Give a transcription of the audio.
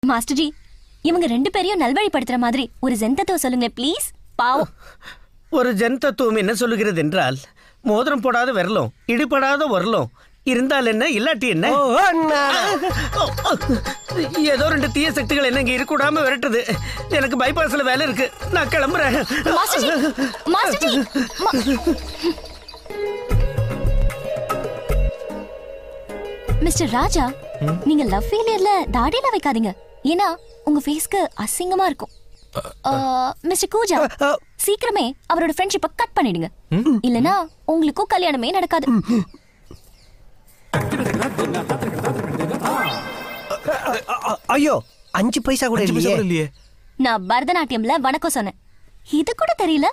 Master G இவங்க ரெண்டு பேரையும் நல்வழிப்படுத்துற மாதிரி ஒரு ஜெந்தத்துவ சொல்லுங்க ப்ளீஸ் பாவம் ஒரு ஜன் தத்துவம் என்ன சொல்லுகிறது என்றால் மோதிரம் போடாத விரலும் இடிபடாத வரலும் இருந்தால் என்ன இல்லாட்டி என்ன ஓ, அண்ணா. ஏதோ ரெண்டு தீய சக்திகள் என்ன இங்க இருக்கக்கூடாம விரட்டுது எனக்கு பைபாஸ்ல வேலை இருக்கு நான் கிளம்புறேன் மாஸ்டர் ஜி மாஸ்டர் ஜி மா- மிஸ்டர் ராஜா நீங்க லவ் ஃபெயிலியர்ல தாடியில வைக்காதீங்க ஏன்னா உங்க ஃபேஸ்க்கு அசிங்கமா இருக்கும் ஆ, மிஸ்டர் கூஜா சீக்கிரமே அவரோட ஃப்ரெண்ட்ஷிப்பை கட் பண்ணிடுங்க இல்லனா உங்களுக்கும் கல்யாணமே நடக்காது அ- ஐயோ அஞ்சு பைசா கூட அஞ்சு பைசா இல்லையே கூட இல்லையே நான் பரதநாட்டியம்ல வணக்கம் சொன்னேன் இது கூட தெரியல